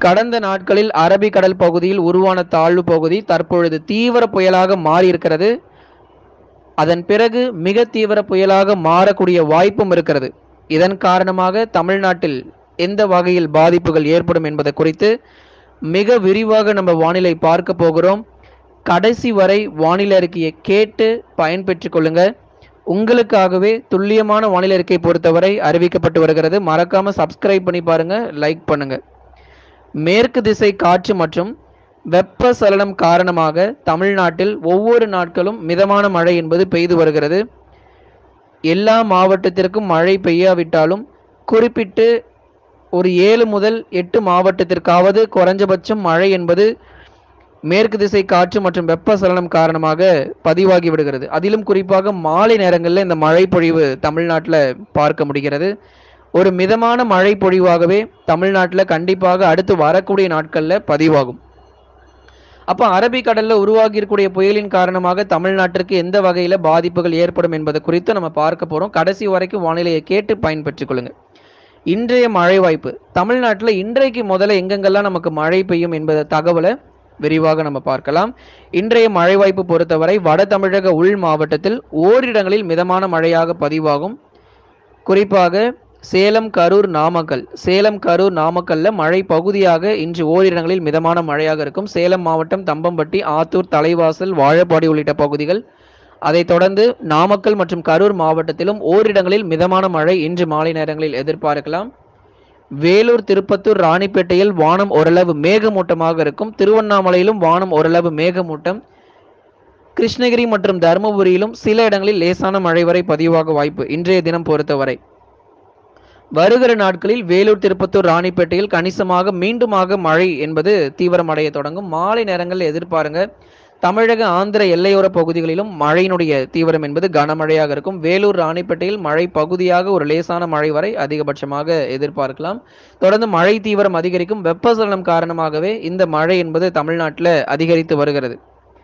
கடந்த நாட்களில் அரபிக்கடல் பகுதியில் உருவான தாழ்வு பகுதி தற்பொழுது தீவிர புயலாக மாறியிருக்கிறது அதன் பிறகு மிக தீவிர புயலாக மாறக்கூடிய வாய்ப்பும் இருக்கிறது இதன் காரணமாக தமிழ்நாட்டில் எந்த வகையில் பாதிப்புகள் ஏற்படும் என்பது குறித்து மிக விரிவாக நம்ம வானிலை பார்க்க போகிறோம் கடைசி வரை வானிலை அறிக்கையை கேட்டு பயன்பெற்றுக் கொள்ளுங்க உங்களுக்காகவே துல்லியமான வானிலை அறிக்கை பொறுத்தவரை அறிவிக்கப்பட்டு வருகிறது மறக்காம சப்ஸ்கிரைப் பண்ணி பாருங்க லைக் பண்ணுங்க மேற்கு திசை காற்று மற்றும் வெப்பசலனம் காரணமாக தமிழ்நாட்டில் ஒவ்வொரு நாட்களும் மிதமான மழை என்பது பெய்து வருகிறது எல்லா மாவட்டத்திற்கும் மழை பெய்யாவிட்டாலும் குறிப்பிட்டு ஒரு ஏழு முதல் எட்டு மாவட்டத்திற்காவது குறைஞ்சபட்சம் மழை என்பது மேற்கு திசை காற்று மற்றும் வெப்பசலனம் காரணமாக பதிவாகி விடுகிறது அதிலும் குறிப்பாக மாலை நேரங்களில் இந்த மழை பொழிவு தமிழ்நாட்டில் பார்க்க முடிகிறது ஒரு மிதமான மழை பொழிவாகவே தமிழ்நாட்டில் கண்டிப்பாக அடுத்து வரக்கூடிய நாட்களில் பதிவாகும் அப்போ அரபிக்கடலில் உருவாகி இருக்கக்கூடிய புயலின் காரணமாக தமிழ்நாட்டிற்கு எந்த வகையில் பாதிப்புகள் ஏற்படும் என்பது குறித்து நம்ம பார்க்க போகிறோம் கடைசி வரைக்கும் வானிலையை கேட்டு பயன்பெற்றுக் கொள்ளுங்க இன்றைய மழை வாய்ப்பு தமிழ்நாட்டில் இன்றைக்கு முதல்ல எங்கெங்கெல்லாம் நமக்கு மழை பெய்யும் என்பத தகவலை விரிவாக நம்ம பார்க்கலாம் இன்றைய மழை வாய்ப்பு பொறுத்தவரை வட தமிழக உள் மாவட்டத்தில் ஓரிடங்களில் மிதமான மழையாக பதிவாகும் குறிப்பாக சேலம் கரூர் நாமக்கல் சேலம் கரூர் நாமக்கல்ல மழை பகுதியாக இன்று ஓரிடங்களில் மிதமான மழையாக இருக்கும் சேலம் மாவட்டம் தம்பம்பட்டி ஆத்தூர் தலைவாசல் வாழப்பாடி உள்ளிட்ட பகுதிகள் அதைத் தொடர்ந்து நாமக்கல் மற்றும் கரூர் மாவட்டத்திலும் ஓரிடங்களில் மிதமான மழை இன்று மாலை நேரங்களில் எதிர்பார்க்கலாம் வேலூர் திருப்பத்தூர் ராணிப்பேட்டையில் வானம் ஓரளவு மேகமூட்டமாக இருக்கும் திருவண்ணாமலையிலும் வானம் ஓரளவு மேகமூட்டம் கிருஷ்ணகிரி மற்றும் தருமபுரியிலும் சில இடங்களில் லேசான மழை வரை பதிவாக வாய்ப்பு இன்றைய தினம் பொறுத்தவரை வருகிற நாட்களில் வேலூர் திருப்பத்தூர் ராணிப்பேட்டையில் கணிசமாக மீண்டுமாக மழை என்பது தீவிரமடைய தொடங்கும் மாலை நேரங்களில் எதிர்பாருங்க தமிழக ஆந்திர எல்லையோர பகுதிகளிலும் மழையினுடைய தீவிரம் என்பது கனமழையாக இருக்கும் வேலூர் ராணிப்பேட்டையில் மழை பகுதியாக ஒரு லேசான மழை வரை அதிகபட்சமாக எதிர்பார்க்கலாம் தொடர்ந்து மழை தீவிரம் அதிகரிக்கும் வெப்பசலனம் காரணமாகவே இந்த மழை என்பது தமிழ்நாட்டில் அதிகரித்து வருகிறது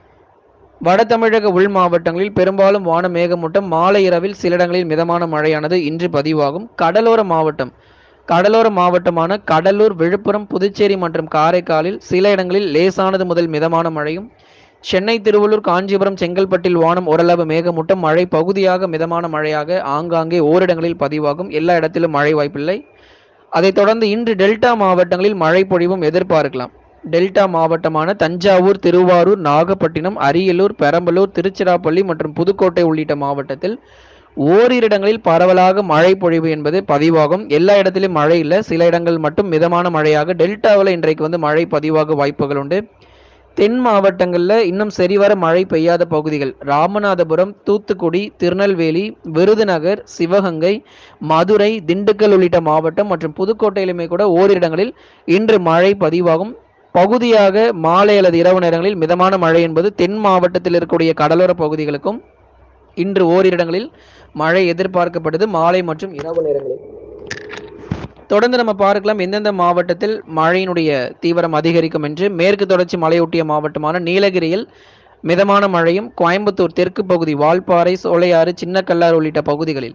வட தமிழக உள் மாவட்டங்களில் பெரும்பாலும் வான மேகமூட்டம் மாலை இரவில் சில இடங்களில் மிதமான மழையானது இன்று பதிவாகும் கடலோர மாவட்டம் கடலோர மாவட்டமான கடலூர் விழுப்புரம் புதுச்சேரி மற்றும் காரைக்காலில் சில இடங்களில் லேசானது முதல் மிதமான மழையும் சென்னை திருவள்ளூர் காஞ்சிபுரம் செங்கல்பட்டில் வானம் ஓரளவு மேகமூட்டம் மழை பகுதியாக மிதமான மழையாக ஆங்காங்கே ஓரிடங்களில் பதிவாகும் எல்லா இடத்திலும் மழை வாய்ப்பில்லை அதைத் தொடர்ந்து இன்று டெல்டா மாவட்டங்களில் மழை பொழிவும் எதிர்பார்க்கலாம் டெல்டா மாவட்டமான தஞ்சாவூர் திருவாரூர் நாகப்பட்டினம் அரியலூர் பெரம்பலூர் திருச்சிராப்பள்ளி மற்றும் புதுக்கோட்டை உள்ளிட்ட மாவட்டத்தில் ஓரிரு இடங்களில் பரவலாக மழை பொழிவு என்பது பதிவாகும் எல்லா இடத்திலும் மழை இல்லை சில இடங்கள் மட்டும் மிதமான மழையாக டெல்டாவில் இன்றைக்கு வந்து மழை பதிவாக வாய்ப்புகள் உண்டு தென் மாவட்டங்களில் இன்னும் சரிவர மழை பெய்யாத பகுதிகள் ராமநாதபுரம் தூத்துக்குடி திருநெல்வேலி விருதுநகர் சிவகங்கை மதுரை திண்டுக்கல் உள்ளிட்ட மாவட்டம் மற்றும் புதுக்கோட்டையிலுமே கூட ஓரிரு இடங்களில் இன்று மழை பதிவாகும் பகுதியாக மாலை அல்லது இரவு நேரங்களில் மிதமான மழை என்பது தென் மாவட்டத்தில் இருக்கக்கூடிய கடலோர பகுதிகளுக்கும் இன்று ஓரிரு இடங்களில் மழை எதிர்பார்க்கப்படுது மாலை மற்றும் இரவு நேரங்களில் தொடர்ந்து நம்ம பார்க்கலாம் எந்தெந்த மாவட்டத்தில் மழையினுடைய தீவிரம் அதிகரிக்கும் என்று மேற்கு தொடர்ச்சி மலையொட்டிய மாவட்டமான நீலகிரியில் மிதமான மழையும் கோயம்புத்தூர் தெற்கு பகுதி வால்பாறை சோலையாறு சின்னக்கல்லாறு உள்ளிட்ட பகுதிகளில்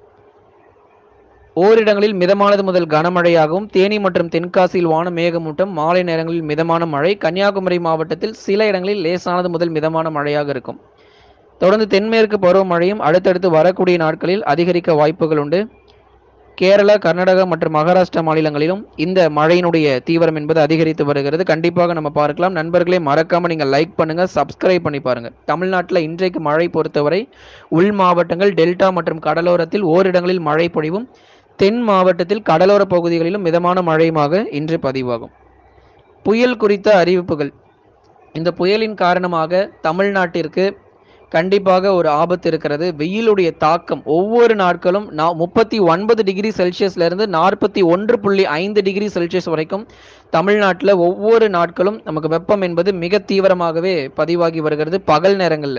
ஓரிடங்களில் மிதமானது முதல் கனமழையாகவும் தேனி மற்றும் தென்காசியில் வான மேகமூட்டம் மாலை நேரங்களில் மிதமான மழை கன்னியாகுமரி மாவட்டத்தில் சில இடங்களில் லேசானது முதல் மிதமான மழையாக இருக்கும் தொடர்ந்து தென்மேற்கு பருவமழையும் அடுத்தடுத்து வரக்கூடிய நாட்களில் அதிகரிக்க வாய்ப்புகள் உண்டு கேரளா கர்நாடகா மற்றும் மகாராஷ்டிரா மாநிலங்களிலும் இந்த மழையினுடைய தீவிரம் என்பது அதிகரித்து வருகிறது கண்டிப்பாக நம்ம பார்க்கலாம் நண்பர்களே மறக்காம நீங்கள் லைக் பண்ணுங்க சப்ஸ்கிரைப் பண்ணி பாருங்க தமிழ்நாட்டில் இன்றைக்கு மழை பொறுத்தவரை உள் மாவட்டங்கள் டெல்டா மற்றும் கடலோரத்தில் ஓரிடங்களில் மழை பொழிவும் தென் மாவட்டத்தில் கடலோர பகுதிகளிலும் மிதமான மழையுமாக இன்று பதிவாகும் புயல் குறித்த அறிவிப்புகள் இந்த புயலின் காரணமாக தமிழ்நாட்டிற்கு கண்டிப்பாக ஒரு ஆபத்து இருக்கிறது வெயிலுடைய தாக்கம் ஒவ்வொரு நாட்களும் நான் முப்பத்தி ஒன்பது டிகிரி செல்சியஸ்ல இருந்து நாற்பத்தி ஒன்று புள்ளி ஐந்து டிகிரி செல்சியஸ் வரைக்கும் தமிழ்நாட்டில் ஒவ்வொரு நாட்களும் நமக்கு வெப்பம் என்பது மிக தீவிரமாகவே பதிவாகி வருகிறது பகல் நேரங்களில்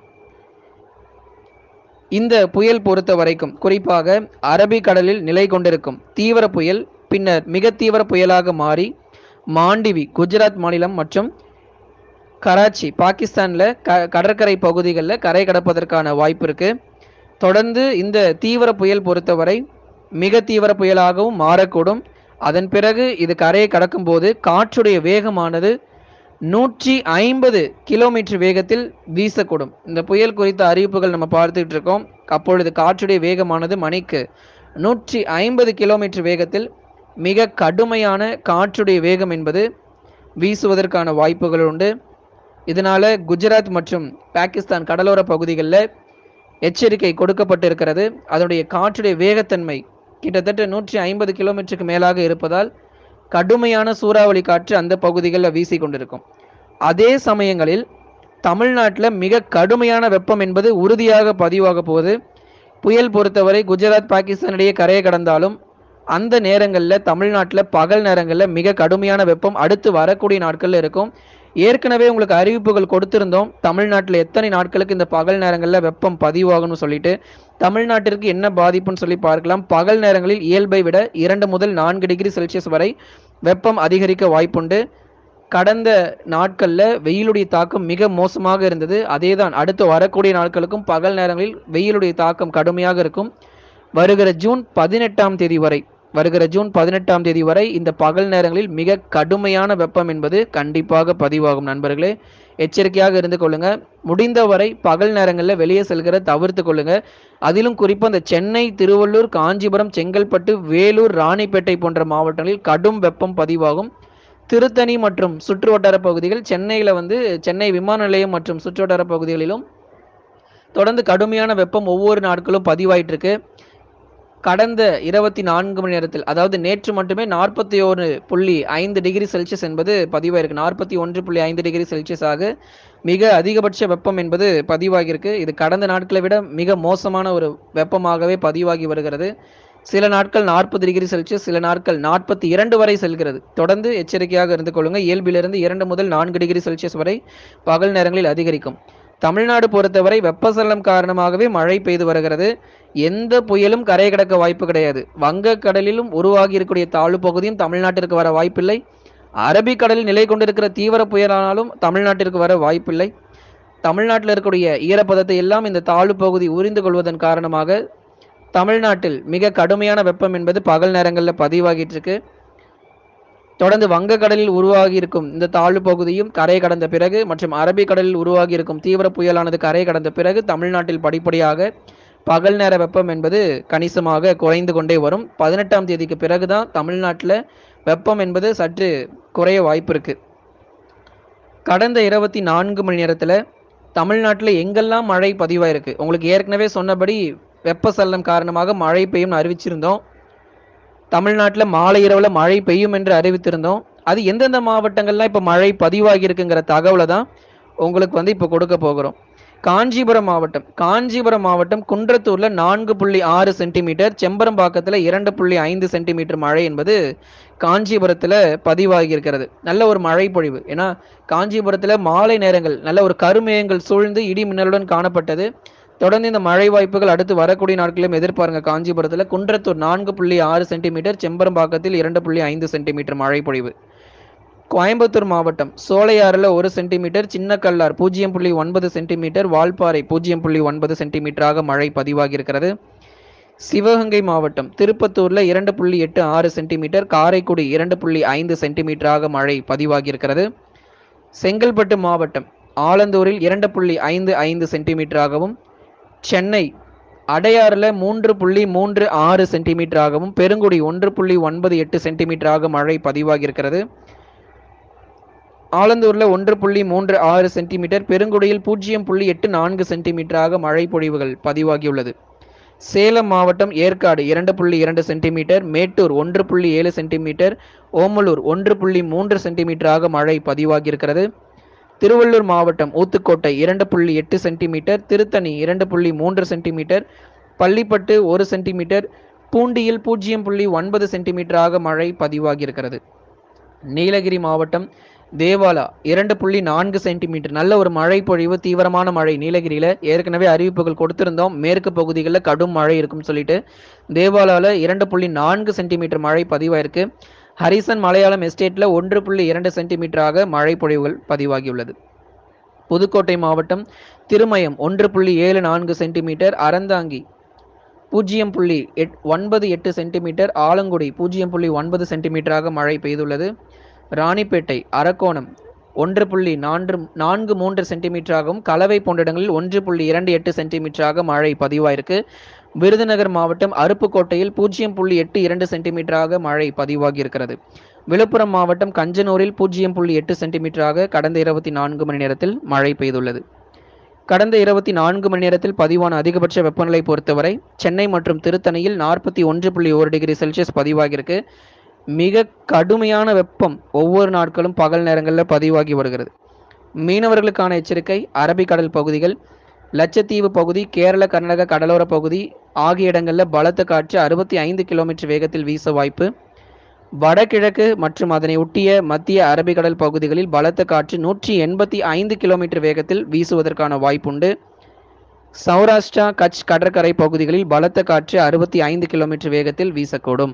இந்த புயல் பொறுத்த வரைக்கும் குறிப்பாக அரபிக்கடலில் நிலை கொண்டிருக்கும் தீவிர புயல் பின்னர் மிக தீவிர புயலாக மாறி மாண்டிவி குஜராத் மாநிலம் மற்றும் கராச்சி பாகிஸ்தானில் க கடற்கரை பகுதிகளில் கரை கடப்பதற்கான வாய்ப்பு இருக்கு தொடர்ந்து இந்த தீவிர புயல் பொறுத்தவரை மிக தீவிர புயலாகவும் மாறக்கூடும் அதன் பிறகு இது கரையை கடக்கும்போது காற்றுடைய வேகமானது நூற்றி ஐம்பது கிலோமீட்டர் வேகத்தில் வீசக்கூடும் இந்த புயல் குறித்த அறிவிப்புகள் நம்ம பார்த்துட்டு இருக்கோம் அப்பொழுது காற்றுடைய வேகமானது மணிக்கு நூற்றி ஐம்பது கிலோமீட்டர் வேகத்தில் மிக கடுமையான காற்றுடைய வேகம் என்பது வீசுவதற்கான வாய்ப்புகள் உண்டு இதனால குஜராத் மற்றும் பாகிஸ்தான் கடலோர பகுதிகளில் எச்சரிக்கை கொடுக்கப்பட்டிருக்கிறது அதனுடைய காற்றுடைய வேகத்தன்மை கிட்டத்தட்ட நூற்றி ஐம்பது கிலோமீட்டருக்கு மேலாக இருப்பதால் கடுமையான சூறாவளி காற்று அந்த பகுதிகளில் வீசி கொண்டிருக்கும் அதே சமயங்களில் தமிழ்நாட்டில் மிக கடுமையான வெப்பம் என்பது உறுதியாக பதிவாக போகுது புயல் பொறுத்தவரை குஜராத் பாகிஸ்தான் இடையே கரையை கடந்தாலும் அந்த நேரங்களில் தமிழ்நாட்டில் பகல் நேரங்களில் மிக கடுமையான வெப்பம் அடுத்து வரக்கூடிய நாட்களில் இருக்கும் ஏற்கனவே உங்களுக்கு அறிவிப்புகள் கொடுத்திருந்தோம் தமிழ்நாட்டில் எத்தனை நாட்களுக்கு இந்த பகல் நேரங்களில் வெப்பம் பதிவாகும்னு சொல்லிட்டு தமிழ்நாட்டிற்கு என்ன பாதிப்புன்னு சொல்லி பார்க்கலாம் பகல் நேரங்களில் இயல்பை விட இரண்டு முதல் நான்கு டிகிரி செல்சியஸ் வரை வெப்பம் அதிகரிக்க வாய்ப்புண்டு கடந்த நாட்களில் வெயிலுடைய தாக்கம் மிக மோசமாக இருந்தது அதே தான் அடுத்து வரக்கூடிய நாட்களுக்கும் பகல் நேரங்களில் வெயிலுடைய தாக்கம் கடுமையாக இருக்கும் வருகிற ஜூன் பதினெட்டாம் தேதி வரை வருகிற ஜூன் பதினெட்டாம் தேதி வரை இந்த பகல் நேரங்களில் மிக கடுமையான வெப்பம் என்பது கண்டிப்பாக பதிவாகும் நண்பர்களே எச்சரிக்கையாக இருந்து கொள்ளுங்க முடிந்தவரை பகல் நேரங்களில் வெளியே செல்கிற தவிர்த்து கொள்ளுங்க அதிலும் குறிப்பாக இந்த சென்னை திருவள்ளூர் காஞ்சிபுரம் செங்கல்பட்டு வேலூர் ராணிப்பேட்டை போன்ற மாவட்டங்களில் கடும் வெப்பம் பதிவாகும் திருத்தணி மற்றும் சுற்றுவட்டார பகுதிகள் சென்னையில் வந்து சென்னை விமான நிலையம் மற்றும் சுற்றுவட்டார பகுதிகளிலும் தொடர்ந்து கடுமையான வெப்பம் ஒவ்வொரு நாட்களும் பதிவாயிட்டு இருக்கு கடந்த இருபத்தி நான்கு மணி நேரத்தில் அதாவது நேற்று மட்டுமே நாற்பத்தி ஒரு புள்ளி ஐந்து டிகிரி செல்சியஸ் என்பது பதிவாயிருக்கு நாற்பத்தி ஒன்று புள்ளி ஐந்து டிகிரி செல்சியஸ் ஆக மிக அதிகபட்ச வெப்பம் என்பது பதிவாகியிருக்கு இது கடந்த நாட்களை விட மிக மோசமான ஒரு வெப்பமாகவே பதிவாகி வருகிறது சில நாட்கள் நாற்பது டிகிரி செல்சியஸ் சில நாட்கள் நாற்பத்தி இரண்டு வரை செல்கிறது தொடர்ந்து எச்சரிக்கையாக இருந்து கொள்ளுங்கள் இயல்பிலிருந்து இரண்டு முதல் நான்கு டிகிரி செல்சியஸ் வரை பகல் நேரங்களில் அதிகரிக்கும் தமிழ்நாடு பொறுத்தவரை வெப்பசலனம் காரணமாகவே மழை பெய்து வருகிறது எந்த புயலும் கரை கடக்க வாய்ப்பு கிடையாது வங்கக்கடலிலும் உருவாகி இருக்கக்கூடிய தாழ்வு பகுதியும் தமிழ்நாட்டிற்கு வர வாய்ப்பில்லை அரபிக்கடலில் நிலை கொண்டிருக்கிற தீவிர புயலானாலும் தமிழ்நாட்டிற்கு வர வாய்ப்பில்லை தமிழ்நாட்டில் இருக்கக்கூடிய ஈரப்பதத்தை எல்லாம் இந்த தாழ்வு பகுதி உறிந்து கொள்வதன் காரணமாக தமிழ்நாட்டில் மிக கடுமையான வெப்பம் என்பது பகல் நேரங்களில் பதிவாகிட்டு இருக்கு தொடர்ந்து வங்கக்கடலில் உருவாகி இருக்கும் இந்த தாழ்வு பகுதியும் கரை கடந்த பிறகு மற்றும் அரபிக்கடலில் உருவாகி இருக்கும் தீவிர புயலானது கரை கடந்த பிறகு தமிழ்நாட்டில் படிப்படியாக பகல் நேர வெப்பம் என்பது கணிசமாக குறைந்து கொண்டே வரும் பதினெட்டாம் தேதிக்கு பிறகுதான் தமிழ்நாட்டில் வெப்பம் என்பது சற்று குறைய வாய்ப்பு இருக்கு கடந்த இருபத்தி நான்கு மணி நேரத்தில் தமிழ்நாட்டில் எங்கெல்லாம் மழை பதிவாயிருக்கு உங்களுக்கு ஏற்கனவே சொன்னபடி வெப்பசலனம் காரணமாக மழை பெய்யும்னு அறிவிச்சிருந்தோம் தமிழ்நாட்டில் மாலை இரவில் மழை பெய்யும் என்று அறிவித்திருந்தோம் அது எந்தெந்த மாவட்டங்கள்லாம் இப்போ மழை பதிவாகி இருக்குங்கிற தகவலை தான் உங்களுக்கு வந்து இப்போ கொடுக்க போகிறோம் காஞ்சிபுரம் மாவட்டம் காஞ்சிபுரம் மாவட்டம் குன்றத்தூரில் நான்கு புள்ளி ஆறு சென்டிமீட்டர் செம்பரம்பாக்கத்தில் இரண்டு புள்ளி ஐந்து சென்டிமீட்டர் மழை என்பது காஞ்சிபுரத்தில் பதிவாகி இருக்கிறது நல்ல ஒரு மழை பொழிவு ஏன்னா காஞ்சிபுரத்தில் மாலை நேரங்கள் நல்ல ஒரு கருமேகங்கள் சூழ்ந்து இடி மின்னலுடன் காணப்பட்டது தொடர்ந்து இந்த மழை வாய்ப்புகள் அடுத்து வரக்கூடிய நாட்களிலும் எதிர்பாருங்க காஞ்சிபுரத்தில் குன்றத்தூர் நான்கு புள்ளி ஆறு சென்டிமீட்டர் செம்பரம்பாக்கத்தில் இரண்டு புள்ளி ஐந்து சென்டிமீட்டர் மழை பொழிவு கோயம்புத்தூர் மாவட்டம் சோலையாறில் ஒரு சென்டிமீட்டர் சின்னக்கல்லார் பூஜ்ஜியம் புள்ளி ஒன்பது சென்டிமீட்டர் வால்பாறை பூஜ்ஜியம் புள்ளி ஒன்பது சென்டிமீட்டராக மழை பதிவாகி இருக்கிறது சிவகங்கை மாவட்டம் திருப்பத்தூரில் இரண்டு புள்ளி எட்டு ஆறு சென்டிமீட்டர் காரைக்குடி இரண்டு புள்ளி ஐந்து சென்டிமீட்டராக மழை பதிவாகி இருக்கிறது செங்கல்பட்டு மாவட்டம் ஆலந்தூரில் இரண்டு புள்ளி ஐந்து ஐந்து சென்டிமீட்டராகவும் சென்னை அடையாறில் மூன்று புள்ளி மூன்று ஆறு சென்டிமீட்டராகவும் பெருங்குடி ஒன்று புள்ளி ஒன்பது எட்டு சென்டிமீட்டராக மழை பதிவாகி இருக்கிறது ஆலந்தூரில் ஒன்று புள்ளி மூன்று ஆறு சென்டிமீட்டர் பெருங்குடியில் பூஜ்ஜியம் புள்ளி எட்டு நான்கு சென்டிமீட்டராக மழை பொழிவுகள் பதிவாகியுள்ளது சேலம் மாவட்டம் ஏற்காடு இரண்டு புள்ளி இரண்டு சென்டிமீட்டர் மேட்டூர் ஒன்று புள்ளி ஏழு சென்டிமீட்டர் ஓமலூர் ஒன்று புள்ளி மூன்று சென்டிமீட்டராக மழை பதிவாகியிருக்கிறது திருவள்ளூர் மாவட்டம் ஊத்துக்கோட்டை இரண்டு புள்ளி எட்டு சென்டிமீட்டர் திருத்தணி இரண்டு புள்ளி மூன்று சென்டிமீட்டர் பள்ளிப்பட்டு ஒரு சென்டிமீட்டர் பூண்டியில் பூஜ்ஜியம் புள்ளி ஒன்பது சென்டிமீட்டராக மழை பதிவாகியிருக்கிறது நீலகிரி மாவட்டம் தேவாலா இரண்டு புள்ளி நான்கு சென்டிமீட்டர் நல்ல ஒரு மழை பொழிவு தீவிரமான மழை நீலகிரியில் ஏற்கனவே அறிவிப்புகள் கொடுத்திருந்தோம் மேற்கு பகுதிகளில் கடும் மழை இருக்கும்னு சொல்லிட்டு தேவாலாவில் இரண்டு புள்ளி நான்கு சென்டிமீட்டர் மழை பதிவாயிருக்கு ஹரிசன் மலையாளம் எஸ்டேட்டில் ஒன்று புள்ளி இரண்டு சென்டிமீட்டராக மழை பொழிவுகள் பதிவாகியுள்ளது புதுக்கோட்டை மாவட்டம் திருமயம் ஒன்று புள்ளி ஏழு நான்கு சென்டிமீட்டர் அறந்தாங்கி பூஜ்ஜியம் புள்ளி எட் ஒன்பது எட்டு சென்டிமீட்டர் ஆலங்குடி பூஜ்ஜியம் புள்ளி ஒன்பது சென்டிமீட்டராக மழை பெய்துள்ளது ராணிப்பேட்டை அரக்கோணம் ஒன்று புள்ளி நான்கு நான்கு மூன்று சென்டிமீட்டராகவும் கலவை போன்ற இடங்களில் ஒன்று புள்ளி இரண்டு எட்டு சென்டிமீட்டராக மழை பதிவாயிருக்கு விருதுநகர் மாவட்டம் அருப்புக்கோட்டையில் பூஜ்ஜியம் புள்ளி எட்டு இரண்டு சென்டிமீட்டராக மழை பதிவாகி இருக்கிறது விழுப்புரம் மாவட்டம் கஞ்சனூரில் பூஜ்ஜியம் புள்ளி எட்டு சென்டிமீட்டராக கடந்த இருபத்தி நான்கு மணி நேரத்தில் மழை பெய்துள்ளது கடந்த இருபத்தி நான்கு மணி நேரத்தில் பதிவான அதிகபட்ச வெப்பநிலை பொறுத்தவரை சென்னை மற்றும் திருத்தணியில் நாற்பத்தி ஒன்று புள்ளி ஒரு டிகிரி செல்சியஸ் பதிவாகியிருக்கு மிக கடுமையான வெப்பம் ஒவ்வொரு நாட்களும் பகல் நேரங்களில் பதிவாகி வருகிறது மீனவர்களுக்கான எச்சரிக்கை அரபிக்கடல் பகுதிகள் லட்சத்தீவு பகுதி கேரள கர்நாடக கடலோர பகுதி ஆகிய இடங்களில் பலத்த காற்று அறுபத்தி ஐந்து கிலோமீட்டர் வேகத்தில் வீச வாய்ப்பு வடகிழக்கு மற்றும் அதனை ஒட்டிய மத்திய அரபிக்கடல் பகுதிகளில் பலத்த காற்று நூற்றி எண்பத்தி ஐந்து கிலோமீட்டர் வேகத்தில் வீசுவதற்கான வாய்ப்புண்டு சௌராஷ்டிரா கட்ச் கடற்கரை பகுதிகளில் பலத்த காற்று அறுபத்தி ஐந்து கிலோமீட்டர் வேகத்தில் வீசக்கூடும்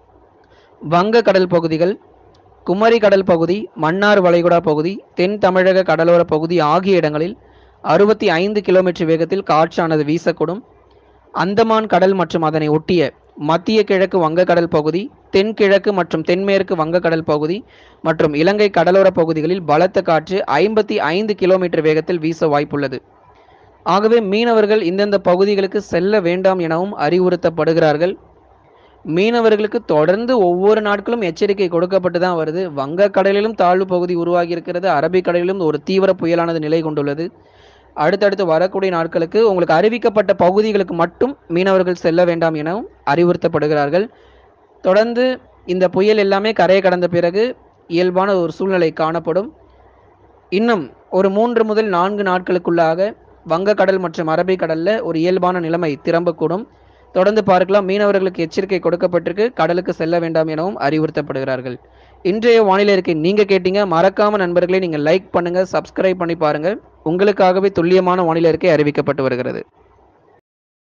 வங்க கடல் பகுதிகள் குமரி கடல் பகுதி மன்னார் வளைகுடா பகுதி தென் தமிழக கடலோர பகுதி ஆகிய இடங்களில் அறுபத்தி ஐந்து கிலோமீட்டர் வேகத்தில் காற்றானது வீசக்கூடும் அந்தமான் கடல் மற்றும் அதனை ஒட்டிய மத்திய கிழக்கு வங்கக்கடல் பகுதி தென்கிழக்கு மற்றும் தென்மேற்கு வங்கக்கடல் பகுதி மற்றும் இலங்கை கடலோர பகுதிகளில் பலத்த காற்று ஐம்பத்தி ஐந்து கிலோமீட்டர் வேகத்தில் வீச வாய்ப்புள்ளது ஆகவே மீனவர்கள் இந்தந்த பகுதிகளுக்கு செல்ல வேண்டாம் எனவும் அறிவுறுத்தப்படுகிறார்கள் மீனவர்களுக்கு தொடர்ந்து ஒவ்வொரு நாட்களும் எச்சரிக்கை கொடுக்கப்பட்டு தான் வருது வங்கக்கடலிலும் தாழ்வு பகுதி உருவாகி இருக்கிறது அரபிக்கடலிலும் ஒரு தீவிர புயலானது நிலை கொண்டுள்ளது அடுத்தடுத்து வரக்கூடிய நாட்களுக்கு உங்களுக்கு அறிவிக்கப்பட்ட பகுதிகளுக்கு மட்டும் மீனவர்கள் செல்ல வேண்டாம் எனவும் அறிவுறுத்தப்படுகிறார்கள் தொடர்ந்து இந்த புயல் எல்லாமே கரையை கடந்த பிறகு இயல்பான ஒரு சூழ்நிலை காணப்படும் இன்னும் ஒரு மூன்று முதல் நான்கு நாட்களுக்குள்ளாக வங்கக்கடல் மற்றும் அரபிக்கடலில் ஒரு இயல்பான நிலைமை திரும்பக்கூடும் தொடர்ந்து பார்க்கலாம் மீனவர்களுக்கு எச்சரிக்கை கொடுக்கப்பட்டிருக்கு கடலுக்கு செல்ல வேண்டாம் எனவும் அறிவுறுத்தப்படுகிறார்கள் இன்றைய வானிலை இருக்கை நீங்கள் கேட்டீங்க மறக்காம நண்பர்களே நீங்கள் லைக் பண்ணுங்க சப்ஸ்கிரைப் பண்ணி பாருங்க உங்களுக்காகவே துல்லியமான வானிலை இருக்கை அறிவிக்கப்பட்டு வருகிறது